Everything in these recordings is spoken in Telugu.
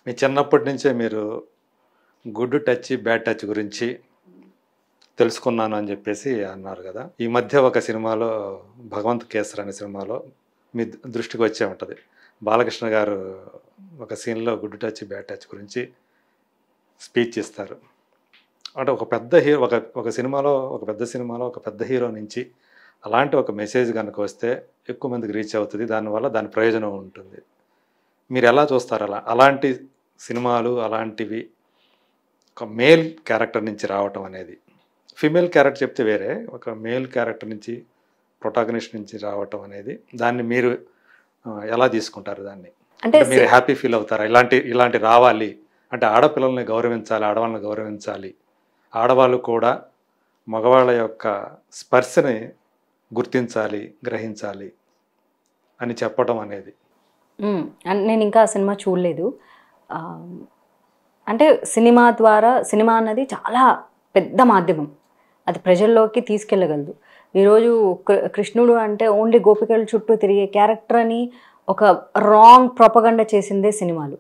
మీ చిన్నప్పటి నుంచే మీరు గుడ్ టచ్ బ్యాడ్ టచ్ గురించి తెలుసుకున్నాను అని చెప్పేసి అన్నారు కదా ఈ మధ్య ఒక సినిమాలో భగవంత్ కేసర్ అనే సినిమాలో మీ దృష్టికి వచ్చే ఉంటుంది బాలకృష్ణ గారు ఒక సీన్లో గుడ్ టచ్ బ్యాడ్ టచ్ గురించి స్పీచ్ ఇస్తారు అంటే ఒక పెద్ద హీరో ఒక ఒక సినిమాలో ఒక పెద్ద సినిమాలో ఒక పెద్ద హీరో నుంచి అలాంటి ఒక మెసేజ్ కనుక వస్తే ఎక్కువ మందికి రీచ్ అవుతుంది దానివల్ల దాని ప్రయోజనం ఉంటుంది మీరు ఎలా చూస్తారు అలా అలాంటి సినిమాలు అలాంటివి ఒక మేల్ క్యారెక్టర్ నుంచి రావటం అనేది ఫిమేల్ క్యారెక్టర్ చెప్తే వేరే ఒక మేల్ క్యారెక్టర్ నుంచి ప్రొటాగనిస్ట్ నుంచి రావటం అనేది దాన్ని మీరు ఆ, ఎలా తీసుకుంటారు దాన్ని అంటే అంటే మీరు హ్యాపీ ఫీల్ అవుతారా ఇలాంటి ఇలాంటి రావాలి అంటే ఆడపిల్లల్ని గౌరవించాలి ఆడవాళ్ళని గౌరవించాలి ఆడవాళ్ళు కూడా మగవాళ్ళ యొక్క స్పర్శని గుర్తించాలి గ్రహించాలి అని చెప్పడం అనేది మ్మ్. అన్- నేను ఇంకా ఆ సినిమా చూడలేదు ఆ, అంటే సినిమా ద్వారా సినిమా అన్నది చాలా పెద్ద మాధ్యమం అది ప్రజల్లోకి తీసుకెళ్ళగలదు ఈరోజు కృ- కృష్ణుడు అంటే ఓన్లీ గోపికల చుట్టూ తిరిగే క్యారెక్టర్ అని ఒక రాంగ్ ప్రొపగండ చేసిందే సినిమాలు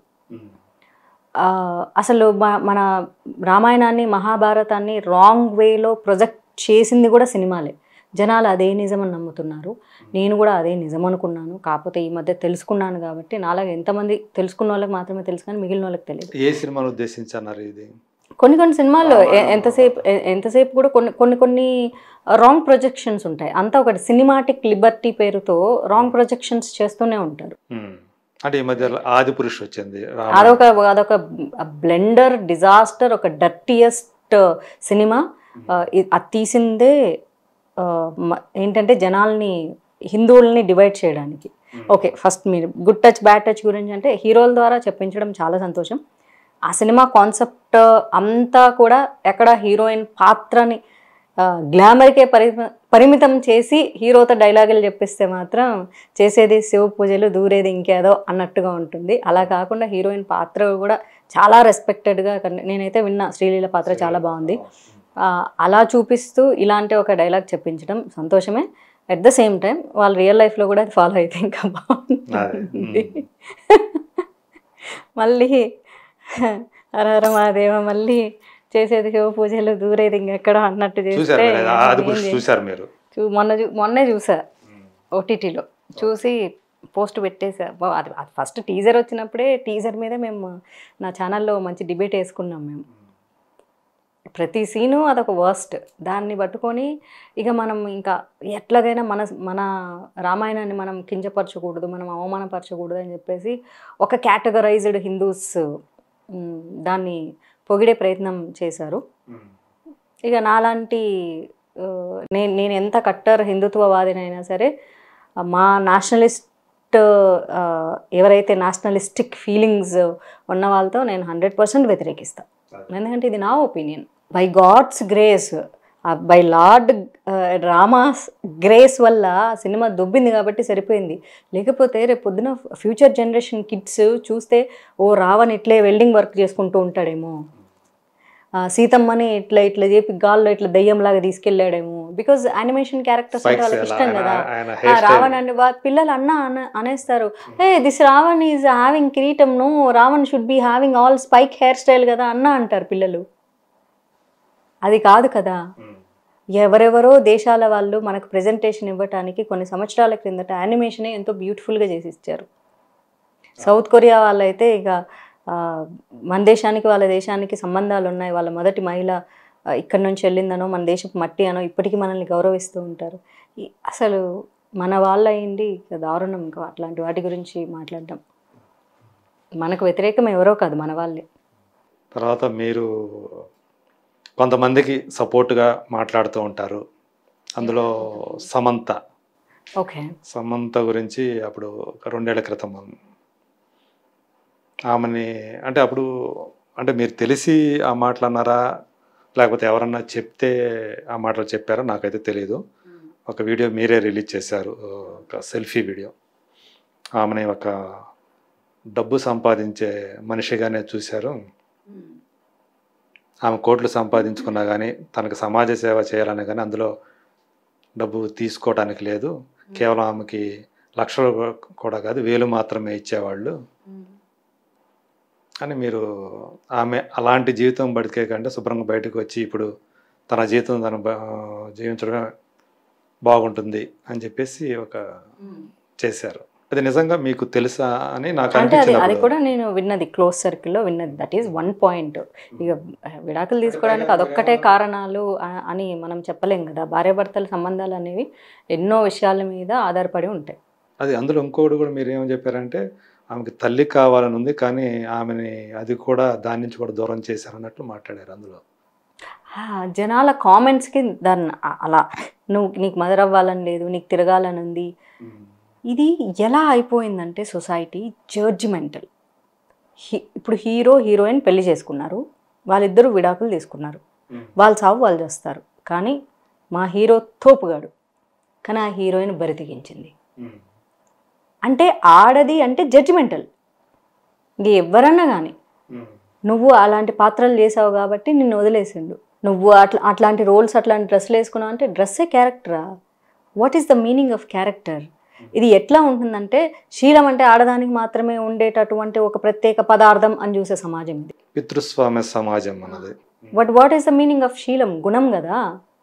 ఆ, అసలు మ- మన రామాయణాన్ని మహాభారతాన్ని రాంగ్ వేలో ప్రొజెక్ట్ చేసింది కూడా సినిమాలే జనాలు అదే నిజమని నమ్ముతున్నారు నేను కూడా అదే నిజం అనుకున్నాను కాకపోతే ఈ మధ్య తెలుసుకున్నాను కాబట్టి నాలాగా ఎంతమంది తెలుసుకున్న వాళ్ళకి మాత్రమే తెలుసు కానీ మిగిలిన వాళ్ళకి తెలియదు ఏ సినిమాను ఉద్దేశించి అన్నారు ఇది కొన్ని కొన్ని సినిమాల్లో ఎ- ఎంతసేపు ఎ- ఎంతసేపు కూడా కొన్ని కొన్ని కొన్ని రాంగ్ ప్రొజెక్షన్స్ ఉంటాయి అంతా ఒకటి సినిమాటిక్ లిబర్టీ పేరుతో రాంగ్ ప్రొజెక్షన్స్ చేస్తూనే ఉంటారు ఉమ్. అంటే ఈ మధ్య ఆది పురుష్ వచ్చింది రామ- అదొక అదొక బ్లెండర్ డిజాస్టర్ ఒక డర్టియస్ట్ సినిమా ఆ, ఇ- అది తీసిందే ఆ, మ- ఏంటంటే జనాల్ని హిందువుల్ని డివైడ్ చేయడానికి ఓకే ఫస్ట్ మీరు గుడ్ టచ్ బ్యాడ్ టచ్ గురించి అంటే హీరోల ద్వారా చెప్పించడం చాలా సంతోషం ఆ సినిమా కాన్సెప్ట్ అంతా కూడా ఎక్కడ హీరోయిన్ పాత్రని గ్లామర్కే పరి పరిమితం చేసి హీరోతో డైలాగులు చెప్పిస్తే మాత్రం చేసేది శివ పూజలు దూరేది ఇంకేదో అన్నట్టుగా ఉంటుంది అలా కాకుండా హీరోయిన్ పాత్ర కూడా చాలా రెస్పెక్టెడ్గా నేనైతే విన్నా శ్రీలీల పాత్ర చాలా బాగుంది ఆ, అలా చూపిస్తూ ఇలాంటి ఒక డైలాగ్ చెప్పించడం సంతోషమే అట్ ద సేమ్ టైం వాళ్ళు రియల్ లైఫ్లో కూడా అది ఫాలో అయితే ఇంకా అదే. బాగుంటుంది మళ్ళీ హరహర మహాదేవ మళ్ళీ చేసేది శివ పూజలు దూరేది ఇంకెక్కడ అన్నట్టు చూసారు చేస్తే మీరు? ఆది ఏం పురుష్ చేయ- చూసారు మీరు చూ- మొన్న చూ- మొన్నే చూసా ఓటీటీలో చూసి పోస్ట్ పెట్టేసా బా, అది అది ఫస్ట్ టీజర్ వచ్చినప్పుడే టీజర్ మీద మేము నా ఛానల్లో మంచి డిబేట్ వేసుకున్నాం మేము ప్రతి సీను అదొక వర్స్ట్ దాన్ని పట్టుకొని ఇక మనం ఇంకా ఎట్లాగైనా మన మన రామాయణాన్ని మనం కించపరచకూడదు మనం అవమానపరచకూడదు అని చెప్పేసి ఒక కేటగరైజ్డ్ హిందూస్ మ్, దాన్ని పొగిడే ప్రయత్నం చేశారు ఇక నాలాంటి ఆ, నేను నేను ఎంత కట్టర్ హిందుత్వవాదినైనా సరే ఆ, మా నేషనలిస్ట్ ఆ, ఎవరైతే నేషనలిస్టిక్ ఫీలింగ్స్ ఉన్న వాళ్ళతో నేను హండ్రెడ్ పర్సెంట్ వ్యతిరేకిస్తాను ఎందుకంటే ఇది నా opinion by god's grace by lord Rama's grace వల్ల ఆ సినిమా దొబ్బింది కాబట్టి సరిపోయింది లేకపోతే రేపు పొద్దున ఫ్యూచర్ జనరేషన్ కిడ్స్ చూస్తే ఓ రావణ్ ఇట్లే వెల్డింగ్ వర్క్ చేసుకుంటూ ఉంటాడేమో ఆ, సీతమ్మని ఇట్లా ఇట్లా చెప్పి గాల్లో ఇట్లా దయ్యంలాగా తీసుకెళ్ళాడేమో బికాజ్ యానిమేషన్ క్యారెక్టర్స్ అంటే Spikes వాళ్ళకి ఎలా- ఇష్టం ఆయన- కదా ఆయన ఆ, hair style. రావణ్ అంటే వా- పిల్లలు అన్న అన- అనేస్తారు eh this Ravan is having కిరీటం no Ravan should be having all spike hair style కదా అన్న అంటారు పిల్లలు అది కాదు కదా ఎవరెవరో దేశాల వాళ్ళు మనకు ప్రెజెంటేషన్ ఇవ్వటానికి కొన్ని సంవత్సరాల క్రిందట యానిమేషనే ఎంతో బ్యూటిఫుల్గా చేసి ఇచ్చారు సౌత్ కొరియా వాళ్ళైతే ఇక ఆ, మన దేశానికి వాళ్ళ దేశానికి సంబంధాలు ఉన్నాయి వాళ్ళ మొదటి మహిళ ఆ, ఇక్కడి నుంచి వెళ్ళిందనో మన దేశపు మట్టి అనో ఇప్పటికీ మనల్ని గౌరవిస్తూ ఉంటారు ఈ- అసలు మన వాళ్ళ అయింది ఇక దారుణం ఇంకా అట్లాంటి వాటి గురించి మాట్లాడడం మనకు వ్యతిరేకం ఎవరో కాదు మన వాళ్ళే తర్వాత మీరు కొంతమందికి సపోర్ట్గా మాట్లాడుతూ ఉంటారు అందులో సమంత ఓకే సమంత గురించి అప్పుడు ఒక రెండేళ్ల క్రితం ఆమెని అంటే అప్పుడు అంటే మీరు తెలిసి ఆ మాటలు అన్నారా లేకపోతే ఎవరన్నా చెప్తే ఆ మాటలు చెప్పారో నాకైతే తెలియదు ఒక వీడియో మీరే రిలీజ్ చేశారు ఒక సెల్ఫీ వీడియో ఆమెని ఒక డబ్బు సంపాదించే మనిషిగానే చూశారు ఆమె కోట్లు సంపాదించుకున్నా కానీ తనకు సమాజ సేవ చేయాలని కానీ అందులో డబ్బు తీసుకోవడానికి లేదు కేవలం ఆమెకి లక్షలు కూడా కాదు వేలు మాత్రమే ఇచ్చేవాళ్ళు అని మీరు ఆమె అలాంటి జీవితం బతికే కంటే శుభ్రంగా బయటకు వచ్చి ఇప్పుడు తన జీవితం తను బా- జీవించడం బాగుంటుంది అని చెప్పేసి ఒక చేశారు అది నిజంగా మీకు తెలుసా అని నాకు అంటే అది అది అనిపించింది కూడా నేను విన్నది క్లోజ్ సర్కిల్లో విన్నది దట్ ఈస్ వన్ పాయింట్ ఇక విడాకులు తీసుకోవడానికి అదొక్కటే కారణాలు ఆ- అని మనం చెప్పలేం కదా భార్యాభర్తల సంబంధాలు అనేవి ఎన్నో విషయాల మీద ఆధారపడి ఉంటాయి అది అందులో ఇంకోటి కూడా మీరు ఏమని చెప్పారంటే ఆమెకి తల్లి కావాలని ఉంది కానీ ఆమెని అది కూడా దాని నుంచి కూడా దూరం చేశారు అన్నట్లు మాట్లాడారు అందులో ఆ, జనాల కామెంట్స్కి దాన్ని అ- అలా నువ్వు నీకు మదర్ అవ్వాలని లేదు నీకు తిరగాలని ఉంది ఇది ఎలా అయిపోయిందంటే సొసైటీ జడ్జిమెంటల్ ఇప్పుడు హీరో హీరోయిన్ పెళ్లి చేసుకున్నారు వాళ్ళిద్దరూ విడాకులు తీసుకున్నారు వాళ్ళు చావు వాళ్ళు చేస్తారు కానీ మా హీరో తోపుగాడు కానీ ఆ హీరోయిన్ బరితెగించింది అంటే ఆడది అంటే జడ్జిమెంటల్ ఇంక ఎవరన్నా కానీ నువ్వు అలాంటి పాత్రలు చేసావు కాబట్టి నిన్ను వదిలేసిండు నువ్వు అట్లా అట్లాంటి రోల్స్ అట్లాంటి డ్రెస్సులు వేసుకున్నావు అంటే డ్రెస్సే క్యారెక్టరా what is the meaning of character ఇది ఎట్లా ఉంటుందంటే శీలం అంటే ఆడదానికి మాత్రమే ఉండేటటువంటి ఒక ప్రత్యేక పదార్థం అని చూసే సమాజం ఇది పితృస్వామ్య సమాజం అన్నది but what is the meaning of శీలం గుణం కదా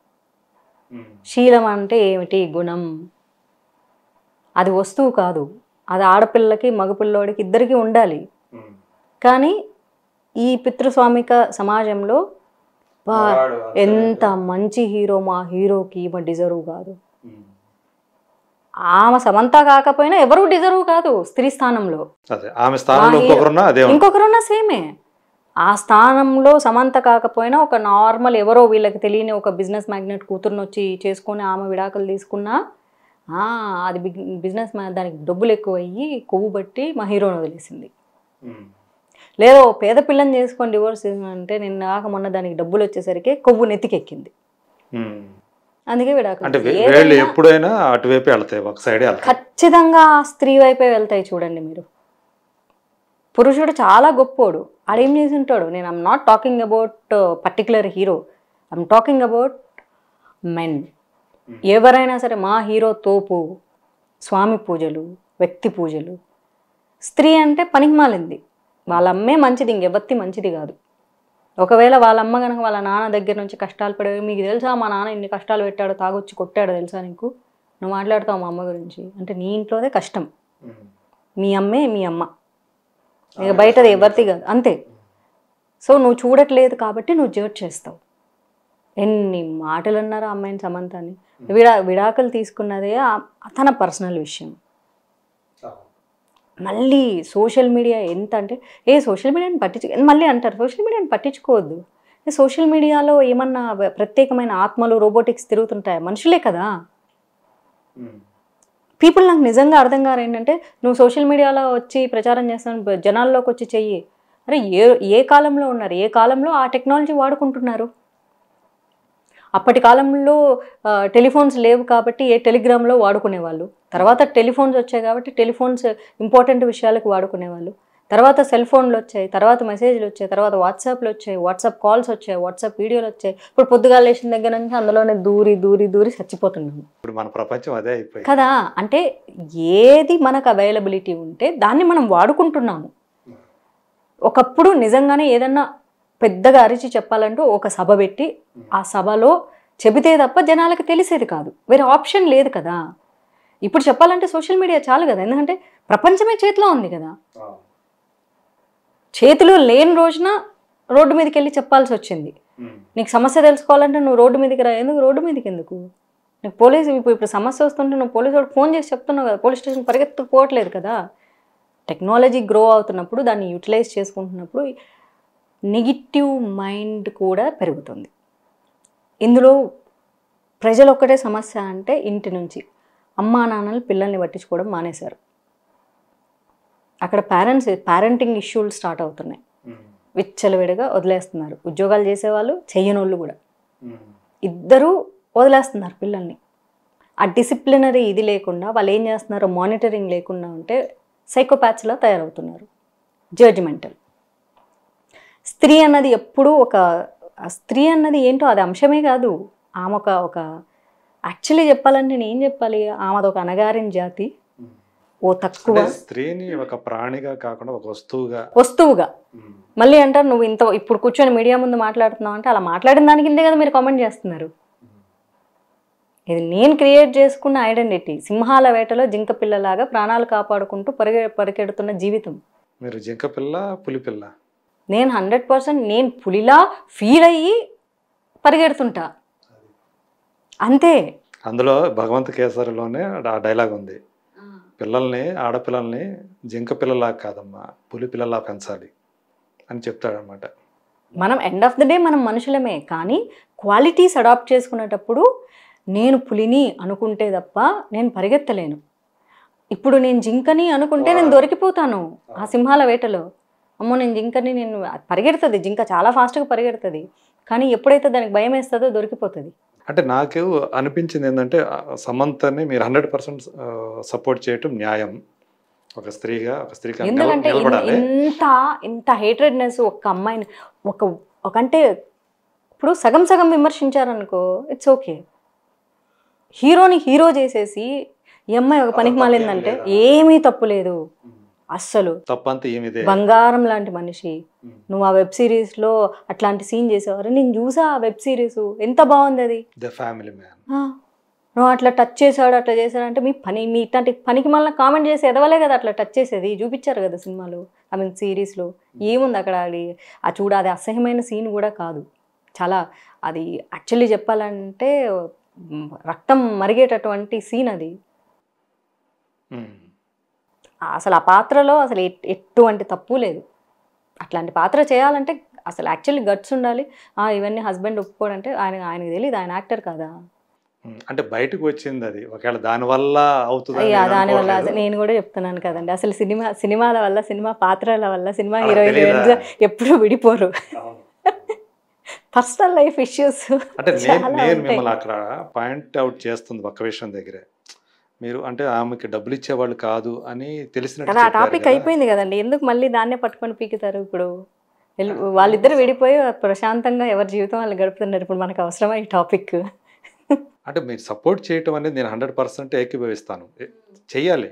శీలం అంటే ఏమిటి గుణం అది వస్తువు కాదు అది ఆడపిల్లకి మగపిల్లోడికి ఇద్దరికి ఉండాలి కానీ ఈ పితృస్వామిక సమాజంలో బా ఎంత మంచి హీరో మా హీరోకి ఈమె డిజర్వ్ కాదు ఆమె సమంత కాకపోయినా ఎవరు డిజర్వ్ కాదు స్త్రీ స్థానంలో అదే ఆమె స్థానంలో మా ఇంకొకరున్నా అదే ఉంటుంది. ఇంకొకరున్నా సేమే ఆ స్థానంలో సమంత కాకపోయినా ఒక నార్మల్ ఎవరో వీళ్ళకి తెలియని ఒక బిజినెస్ మ్యాగ్నెట్ కూతురుని వచ్చి చేసుకొని ఆమె విడాకులు తీసుకున్నా ఆ, అది బిజినెస్ దానికి డబ్బులు ఎక్కువ అయ్యి కొవ్వు బట్టి మా హీరోని వదిలేసింది లేదో పేద పిల్లని చేసుకొని డివోర్స్ అంటే నిన్న కాక మొన్న దానికి డబ్బులు వచ్చేసరికి కొవ్వు నెత్తికెక్కింది ఉమ్. అందుకే విడాకులు అంటే వే- ఏదైనా వేళ్ళు ఎప్పుడైనా అటువైపే వెళ్తాయి ఒక సైడే వెళ్తాయి ఖచ్చితంగా ఆ స్త్రీ వైపే వెళ్తాయి చూడండి మీరు పురుషుడు చాలా గొప్పోడు ఆడేం చేసి ఉంటాడు నేను I'm not talking about particular hero I'm talking about men ఎవరైనా సరే మా హీరో తోపు స్వామి పూజలు వ్యక్తి పూజలు స్త్రీ అంటే పనికి మాలింది వాళ్ళ అమ్మే మంచిది ఇంకెవత్తి మంచిది కాదు ఒకవేళ వాళ్ళ అమ్మ కనుక వాళ్ళ నాన్న దగ్గర నుంచి కష్టాలు పడే మీకు తెలుసా మా నాన్న ఇన్ని కష్టాలు పెట్టాడు తాగొచ్చి కొట్టాడు తెలుసా నీకు నువ్వు మాట్లాడతావు మా అమ్మ గురించి అంటే నీ ఇంట్లోదే కష్టం మీ అమ్మే మీ అమ్మ ఇక బయటది ఎవరిది కాదు అంతే సో నువ్వు చూడట్లేదు కాబట్టి నువ్వు జడ్జ్ చేస్తావు ఎన్ని మాటలు అన్నారు ఆ అమ్మాయిని సమంతాన్ని విడా విడాకులు తీసుకున్నదే ఆ- తన పర్సనల్ విషయం మళ్ళీ సోషల్ మీడియా ఎంత అంటే ఏ సోషల్ మీడియాని పట్టించు మళ్ళీ అంటారు సోషల్ మీడియాని పట్టించుకోవద్దు ఏ సోషల్ మీడియాలో ఏమన్నా వ- ప్రత్యేకమైన ఆత్మలు రోబోటిక్స్ తిరుగుతుంటాయా మనుషులే కదా పీపుల్ నాకు నిజంగా అర్థం కారు ఏంటంటే నువ్వు సోషల్ మీడియాలో వచ్చి ప్రచారం చేస్తాను బ- జనాల్లోకి వచ్చి చెయ్యి అరే ఏ ఏ కాలంలో ఉన్నారు ఏ కాలంలో ఆ టెక్నాలజీ వాడుకుంటున్నారు అప్పటి కాలంలో ఆ, టెలిఫోన్స్ లేవు కాబట్టి ఏ టెలిగ్రామ్లో వాడుకునేవాళ్ళు తర్వాత టెలిఫోన్స్ వచ్చాయి కాబట్టి టెలిఫోన్స్ ఇంపార్టెంట్ విషయాలకు వాడుకునేవాళ్ళు తర్వాత సెల్ ఫోన్లు వచ్చాయి తర్వాత మెసేజ్లు వచ్చాయి తర్వాత వాట్సాప్లు వచ్చాయి వాట్సాప్ కాల్స్ వచ్చాయి వాట్సాప్ వీడియోలు వచ్చాయి ఇప్పుడు పొద్దుగాల లేచిన దగ్గర నుంచి అందులోనే దూరి దూరి దూరి చచ్చిపోతున్నాము ఇప్పుడు మన ప్రపంచం అదే అయిపోయింది కదా అంటే ఏది మనకు అవైలబిలిటీ ఉంటే దాన్ని మనం వాడుకుంటున్నాము ఒకప్పుడు నిజంగానే ఏదన్నా పెద్దగా అరిచి చెప్పాలంటూ ఒక సభ పెట్టి ఆ సభలో చెబితే తప్ప జనాలకు తెలిసేది కాదు వేరే ఆప్షన్ లేదు కదా ఇప్పుడు చెప్పాలంటే సోషల్ మీడియా చాలు కదా ఎందుకంటే ప్రపంచమే చేతిలో ఉంది కదా చేతిలో లేని రోజున రోడ్డు మీదకి వెళ్ళి చెప్పాల్సి వచ్చింది నీకు సమస్య తెలుసుకోవాలంటే నువ్వు రోడ్డు మీదకి రా ఎందుకు రోడ్డు మీదకి ఎందుకు నీకు పోలీసు ఇప్పుడు ఇప్పుడు సమస్య వస్తుంటే నువ్వు పోలీసు వాడు ఫోన్ చేసి చెప్తున్నావు కదా పోలీస్ స్టేషన్ పరిగెత్తుకుపోవట్లేదు కదా టెక్నాలజీ గ్రో అవుతున్నప్పుడు దాన్ని యూటిలైజ్ చేసుకుంటున్నప్పుడు నెగిటివ్ మైండ్ కూడా పెరుగుతుంది ఇందులో ప్రజలు ఒక్కటే సమస్య అంటే ఇంటి నుంచి అమ్మా నాన్నలు పిల్లల్ని పట్టించుకోవడం మానేశారు అక్కడ పేరెంట్స్ పేరెంటింగ్ ఇష్యూలు స్టార్ట్ అవుతున్నాయి విచ్చలవిడిగా వదిలేస్తున్నారు ఉద్యోగాలు చేసేవాళ్ళు చెయ్యనోళ్ళు కూడా ఇద్దరూ వదిలేస్తున్నారు పిల్లల్ని ఆ డిసిప్లినరీ ఇది లేకుండా వాళ్ళు ఏం చేస్తున్నారు మానిటరింగ్ లేకుండా ఉంటే సైకోపాత్స్లా తయారవుతున్నారు జడ్జిమెంటల్ స్త్రీ అన్నది ఎప్పుడూ ఒక ఆ స్త్రీ అన్నది ఏంటో అది అంశమే కాదు ఆమె ఒక ఒక యాక్చువల్లీ చెప్పాలంటే నేను ఏం చెప్పాలి ఆమెది ఒక అనగారిన జాతి ఓ తక్కువ అంటే స్త్రీని ఒక ప్రాణిగా కాకుండా ఒక వస్తువుగా వస్తువుగా మళ్ళీ అంటారు నువ్వు ఇంత ఇప్పుడు కూర్చొని మీడియా ముందు మాట్లాడుతున్నావు అంటే అలా మాట్లాడిన దాని కిందే కదా మీరు కామెంట్ చేస్తున్నారు ఇది నేను క్రియేట్ చేసుకున్న ఐడెంటిటీ సింహాల వేటలో జింక పిల్లలాగా ప్రాణాలు కాపాడుకుంటూ పరిగె పరిగెడుతున్న జీవితం మీరు జింక పిల్ల పులి పిల్ల నేను హండ్రెడ్ పర్సెంట్ నేను పులిలా ఫీల్ అయ్యి పరిగెడుతుంటా అంతే అందులో భగవంత్ కేసరిలోనే ఆ డైలాగ్ ఉంది పిల్లల్ని ఆడపిల్లల్ని జింక పిల్లలా కాదమ్మా పులి పిల్లలా పెంచాలి అని చెప్తాడనమాట మనం ఎండ్ ఆఫ్ ద డే మనం మనుషులమే కానీ క్వాలిటీస్ అడాప్ట్ చేసుకునేటప్పుడు నేను పులిని అనుకుంటే తప్ప నేను పరిగెత్తలేను ఇప్పుడు నేను జింకని అనుకుంటే నేను దొరికిపోతాను ఆ సింహాల వేటలో అమ్మో నేను జింకని నేను పరిగెడుతుంది జింక చాలా ఫాస్ట్గా పరిగెడుతుంది కానీ ఎప్పుడైతే దానికి భయం వేస్తుందో దొరికిపోతుంది అంటే నాకు అనిపించింది ఏంటంటే ఆ సమంతని మీరు హండ్రెడ్ పర్సెంట్ సపోర్ట్ చేయటం న్యాయం ఒక స్త్రీగా ఒక స్త్రీగా నిల- ఎందుకంటే ఇన్- నిలబడాలి ఇంత ఇంత హేట్రెడ్నెస్ ఒక అమ్మాయిని ఒక ఒక అంటే ఇప్పుడు సగం సగం విమర్శించారనుకో ఇట్స్ ఓకే హీరోని హీరో చేసేసి ఈ అమ్మాయి ఒక పనికి మాలిందంటే ఏమీ తప్పు లేదు అస్సలు తప్పంతా ఏమిదే బంగారం లాంటి మనిషి నువ్వు ఆ వెబ్ సిరీస్లో అట్లాంటి సీన్ చేసేవారు నేను చూసా ఆ వెబ్ సిరీస్ ఎంత బాగుంది అది ద ఫ్యామిలీ మ్యాన్ ఆ, నువ్వు అట్లా టచ్ చేశాడు అట్లా చేశాడు అంటే మీ పని మీ ఇట్లాంటి పనికి మళ్ళీ కామెంట్ చేసి ఎదవలే కదా అట్లా టచ్ చేసేది చూపించారు కదా సినిమాలో ఐ మీన్ సిరీస్లో ఏముంది అక్కడ అది ఆ చూడ అది అసహ్యమైన సీన్ కూడా కాదు చాలా అది యాక్చువల్లీ చెప్పాలంటే మ్, రక్తం మరిగేటటువంటి సీన్ అది అసలు ఆ పాత్రలో అసలు ఎట్- ఎటువంటి తప్పు లేదు అట్లాంటి పాత్ర చేయాలంటే అసలు యాక్చువల్లీ గట్స్ ఉండాలి ఆ, ఇవన్నీ హస్బెండ్ ఒప్పుకోడంటే ఆయన ఆయనకు తెలియదు ఆయన యాక్టర్ కదా అంటే బయటకు వచ్చింది అది ఒకవేళ దాని వల్ల అవుతుంది అయ్యా దానివల్ల అసలు నేను కూడా చెప్తున్నాను కదండి అసలు సినిమా సినిమాల వల్ల సినిమా పాత్రల వల్ల సినిమా అలా హీరో తెలీదా? హీరోయిన్స్ ఎప్పుడు విడిపోరు పర్సనల్ లైఫ్ ఇష్యూస్ అంటే నేను చాలా నేను ఉంటాయి. మిమ్మల్ని అక్కడ పాయింట్ అవుట్ చేస్తుంది ఒక్క విషయం దగ్గరే మీరు అంటే ఆమెకి డబ్బులు ఇచ్చేవాళ్ళు కాదు అని తెలిసినట్టు కదా ఆ చెప్పారు టాపిక్ కదా. అయిపోయింది కదండి ఎందుకు మళ్ళీ దాన్నే పట్టుకొని పీకుతారు ఇప్పుడు వెళ్ళు- వాళ్ళిద్దరు విడిపోయి ప్రశాంతంగా ఎవరి జీవితం వాళ్ళు గడుపుతున్నారు ఇప్పుడు మనకు అవసరమా ఈ టాపిక్ అంటే మీరు సపోర్ట్ చేయటం అనేది నేను హండ్రెడ్ పర్సెంట్ ఏకీభవిస్తాను ఏ- చెయ్యాలి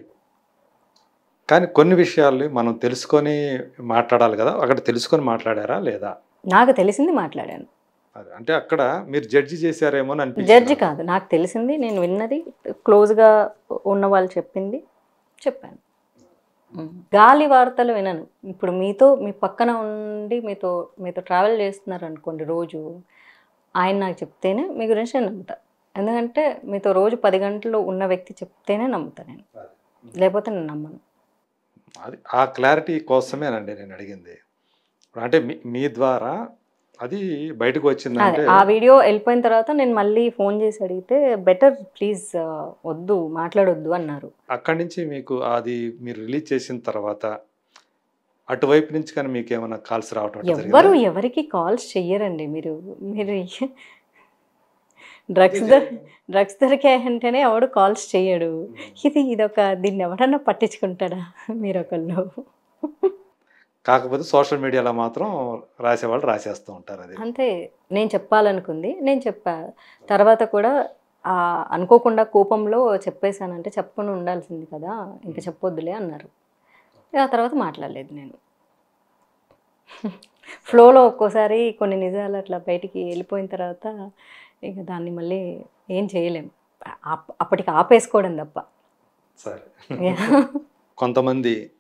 కానీ కొన్ని విషయాలు మనం తెలుసుకొని మాట్లాడాలి కదా అక్కడ తెలుసుకొని మాట్లాడారా లేదా నాకు తెలిసింది మాట్లాడాను అది అంటే అక్కడ మీరు జడ్జి చేశారేమో అని అనిపించింది జడ్జి కాదు నాకు తెలిసింది నేను విన్నది క్లోజ్గా ఉన్న వాళ్ళు చెప్పింది చెప్పాను ఉమ్. గాలి వార్తలు వినను ఇప్పుడు మీతో మీ పక్కన ఉండి మీతో మీతో ట్రావెల్ చేస్తున్నారు అనుకోండి రోజు ఆయన నాకు చెప్తేనే మీ గురించి నేను నమ్ముతా ఎందుకంటే మీతో రోజు పది గంటలు ఉన్న వ్యక్తి చెప్తేనే నమ్ముతా నేను లేకపోతే నేను నమ్మను అది ఆ క్లారిటీ కోసమేనండి నేను అడిగింది ఇప్పుడు అంటే మీ మీ ద్వారా అది బయటకు అదే వచ్చిందంటే ఆ వీడియో వెళ్ళిపోయిన తర్వాత నేను మళ్ళీ ఫోన్ చేసి అడిగితే బెటర్ ప్లీజ్ వద్దు మాట్లాడొద్దు అన్నారు అక్కడి నుంచి మీకు అది మీరు రిలీజ్ చేసిన తర్వాత అటువైపు నుంచి కానీ మీకు ఏమైనా కాల్స్ రావటం అట్లా జరిగిందా? ఎవ్వరు ఎవరికి కాల్స్ చెయ్యరండి మీరు మీరు డ్రగ్స్ దొ డ్రగ్స్ దొరికాయంటేనే ఎవడు కాల్స్ చెయ్యడు ఇది ఇదొక దీన్ని ఎవడన్నా పట్టించుకుంటాడా మీరు ఒకళ్ళు కాకపోతే సోషల్ మీడియాలో మాత్రం రాసేవాళ్ళు రాసేస్తూ ఉంటారు అది అంతే నేను చెప్పాలనుకుంది నేను చెప్పా తర్వాత కూడా ఆ అనుకోకుండా కోపంలో చెప్పేశానంటే చెప్పకుండా ఉండాల్సింది కదా ఇంకా చెప్పొద్దులే అన్నారు ఆ తర్వాత మాట్లాడలేదు నేను ఫ్లోలో ఒక్కోసారి కొన్ని నిజాలు అట్లా బయటికి వెళ్ళిపోయిన తర్వాత ఇక దాన్ని మళ్ళీ ఏం చేయలేం ఆప్- అప్పటికి ఆపేసుకోవడం తప్ప సరే కొంతమంది